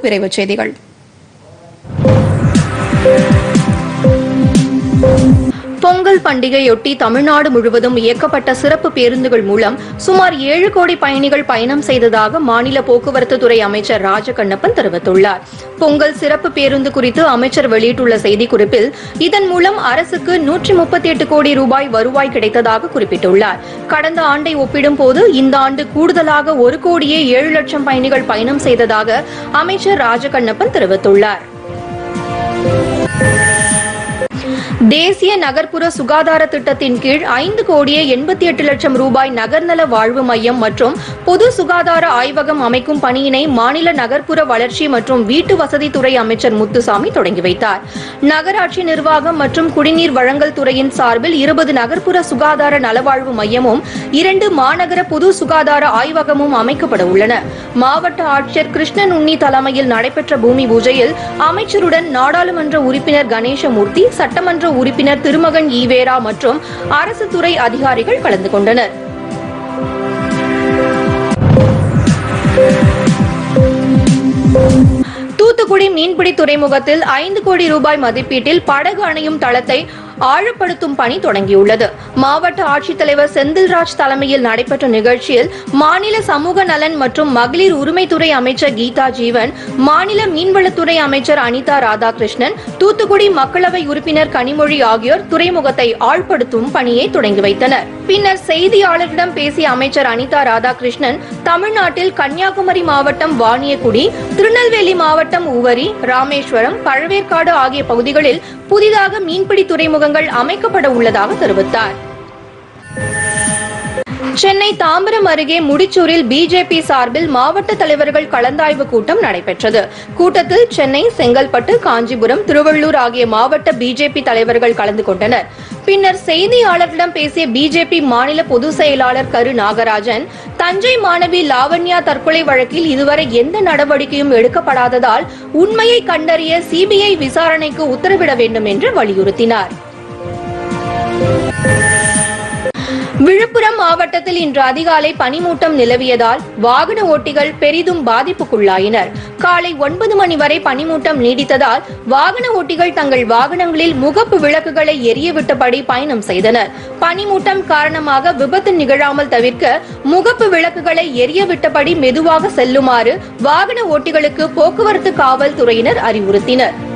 விரைவுச் செய்திகள் பொங்கல் பண்டிகையொட்டி தமிழ்நாடு முழுவதும் இயக்கப்பட்ட சிறப்பு பேருந்துகள் மூலம் சுமார் ஏழு கோடி பயணிகள் பயணம் செய்ததாக மாநில போக்குவரத்து துறை அமைச்சர் ராஜகண்ணப்பன் தெரிவித்துள்ளார் பொங்கல் சிறப்பு பேருந்து குறித்து அமைச்சர் வெளியிட்டுள்ள செய்திக்குறிப்பில் இதன் மூலம் அரசுக்கு நூற்றி முப்பத்தி எட்டு கோடி ரூபாய் வருவாய் கிடைத்ததாக குறிப்பிட்டுள்ளார் கடந்த ஆண்டை ஒப்பிடும்போது இந்த ஆண்டு கூடுதலாக ஒரு கோடியே ஏழு லட்சம் பயணிகள் பயணம் செய்ததாக அமைச்சர் ராஜகண்ணப்பன் தெரிவித்துள்ளார் தேசிய நகர்ப்புற சுகாதார திட்டத்தின் கீழ் ஐந்து கோடியே எண்பத்தி எட்டு லட்சம் ரூபாய் நகர்நல வாழ்வு மையம் மற்றும் பொது சுகாதார ஆய்வகம் அமைக்கும் பணியினை மாநில நகர்ப்புற வளர்ச்சி மற்றும் வீட்டு வசதித்துறை அமைச்சர் முத்துசாமி தொடங்கி வைத்தார் நகராட்சி நிர்வாகம் மற்றும் குடிநீர் வழங்கல் துறையின் சார்பில் இருபது நகர்ப்புற சுகாதார நலவாழ்வு மையமும் இரண்டு மாநகர பொது சுகாதார ஆய்வகமும் அமைக்கப்பட உள்ளன மாவட்ட ஆட்சியர் கிருஷ்ணன் உன்னி தலைமையில் நடைபெற்ற பூமி பூஜையில் அமைச்சருடன் நாடாளுமன்ற உறுப்பினர் கணேசமூர்த்தி சட்டமன்ற உறுப்பினர் திருமகன் ஈவேரா மற்றும் அரசு துறை அதிகாரிகள் கலந்து கொண்டனர் தூத்துக்குடி மீன்பிடி துறைமுகத்தில் ஐந்து கோடி ரூபாய் மதிப்பீட்டில் படகு அணையும் தளத்தை ஆழப்படுத்தும் பணி தொடங்கியுள்ளது மாவட்ட ஆட்சித்தலைவர் செந்தில்ராஜ் தலைமையில் நடைபெற்ற நிகழ்ச்சியில் மாநில சமூக நலன் மற்றும் மகளிர் உரிமைத்துறை அமைச்சர் கீதா ஜீவன் மாநில மீன்வளத்துறை அமைச்சர் அனிதா ராதாகிருஷ்ணன் தூத்துக்குடி மக்களவை உறுப்பினர் கனிமொழி ஆகியோர் துறைமுகத்தை ஆழ்படுத்தும் பணியை தொடங்கி வைத்தனர் பின்னர் செய்தியாளர்களிடம் பேசிய அமைச்சர் அனிதா ராதாகிருஷ்ணன் தமிழ்நாட்டில் கன்னியாகுமரி மாவட்டம் வாணியக்குடி திருநெல்வேலி மாவட்டம் உவரி ராமேஸ்வரம் பழவேற்காடு ஆகிய பகுதிகளில் புதிதாக மீன்பிடி துறைமுகங்கள் அமைக்கப்பட உள்ளதாக தெரிவித்தார் சென்னை தாம்பரம் அருகே முடிச்சூரில் பிஜேபி சார்பில் மாவட்ட தலைவர்கள் கலந்தாய்வு கூட்டம் நடைபெற்றது கூட்டத்தில் சென்னை செங்கல்பட்டு காஞ்சிபுரம் திருவள்ளூர் ஆகிய மாவட்ட பிஜேபி தலைவர்கள் கலந்து கொண்டனர் பின்னர் செய்தியாளர்களிடம் பேசிய பிஜேபி மாநில பொதுச் செயலாளர் கரு நாகராஜன் தஞ்சை மாணவி லாவண்யா தற்கொலை வழக்கில் இதுவரை எந்த நடவடிக்கையும் எடுக்கப்படாததால் உண்மையை கண்டறிய சிபிஐ விசாரணைக்கு உத்தரவிட வேண்டும் என்று வலியுறுத்தினார் விழுப்புரம் மாவட்டத்தில் இன்று அதிகாலை பனிமூட்டம் நிலவியதால் வாகன ஓட்டிகள் பெரிதும் பாதிப்புக்குள்ளாயினர் காலை ஒன்பது மணி வரை பனிமூட்டம் நீடித்ததால் வாகன ஓட்டிகள் தங்கள் வாகனங்களில் முகப்பு விளக்குகளை எரியவிட்டபடி பயணம் செய்தனர் பனிமூட்டம் காரணமாக விபத்து நிகழாமல் தவிர்க்க முகப்பு விளக்குகளை எரியவிட்டபடி மெதுவாக செல்லுமாறு வாகன ஓட்டிகளுக்கு போக்குவரத்து காவல்துறையினர் அறிவுறுத்தினர்